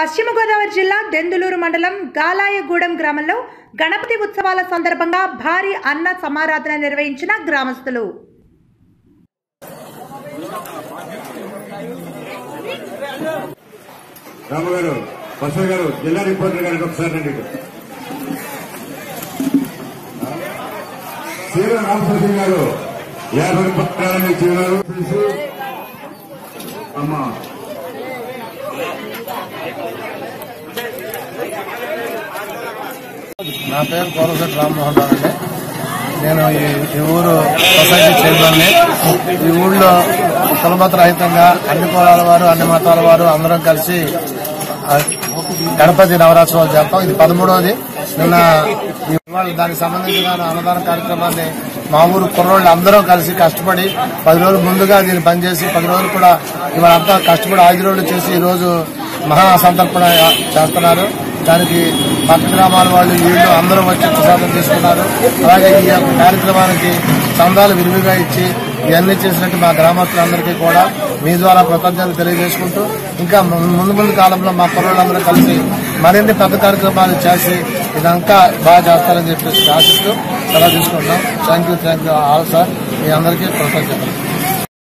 పశ్చిమ గోదావరి జిల్లా దెందులూరు మండలం గాలాయగూడెం గ్రామంలో గణపతి ఉత్సవాల సందర్భంగా భారీ అన్న సమారాధన నిర్వహించిన గ్రామస్తులు రాము గారు బసవ గారు జిల్లా రిపోర్టర్ గారికి ఒకసారి రండి ఇటు. శ్రీరామ రామప్రసాద్ గారు యాభై రూపాయలు ఇచ్చి ఉన్నారు అమ్మా నా పేరు కోరశెట్టి రామ్మోహన్ రావు అండి నేను ఈ ఈ ఊరు సొసైటీ చైర్మన్ని ఈ ఊళ్ళో కులమత రహితంగా అన్ని కులాల వారు అన్ని మతాల వారు అందరం కలిసి ఆ, గణపతి నవరాత్రోత్సవాలు చేస్తాం ఇది పదమూడవది నిన్న ఇవాళ దానికి సంబంధించిన అన్నదాన కార్యక్రమాన్ని మా ఊరు కుర్రోళ్ళు అందరూ కలిసి కష్టపడి పది రోజులు ముందుగా దీన్ని పనిచేసి పది రోజులు కూడా ఇవాళ అంతా కష్టపడి ఐదు రోజులు చేసి ఈ రోజు మహా సంతర్పణ చేస్తున్నారు దానికి పక్క గ్రామాల వాళ్ళు వీళ్ళు అందరూ వచ్చి ప్రసాదం తీసుకున్నారు అలాగే ఈ యొక్క కార్యక్రమానికి చందాలు విరివిగా ఇచ్చి ఇవన్నీ చేసినట్టు మా గ్రామస్తులందరికీ కూడా మీ ద్వారా కృతజ్ఞతలు తెలియజేసుకుంటూ ఇంకా ముందు ముందు కాలంలో మా కుర్రోళ్ళందరూ కలిసి మరిన్ని పెద్ద కార్యక్రమాలు చేసి ఇదంతా బాగా చేస్తారని చెప్పేసి ఆశిస్తూ సెలవు తీసుకుంటాం thank you thank you all sir మీ అందరికీ కృతజ్ఞతలు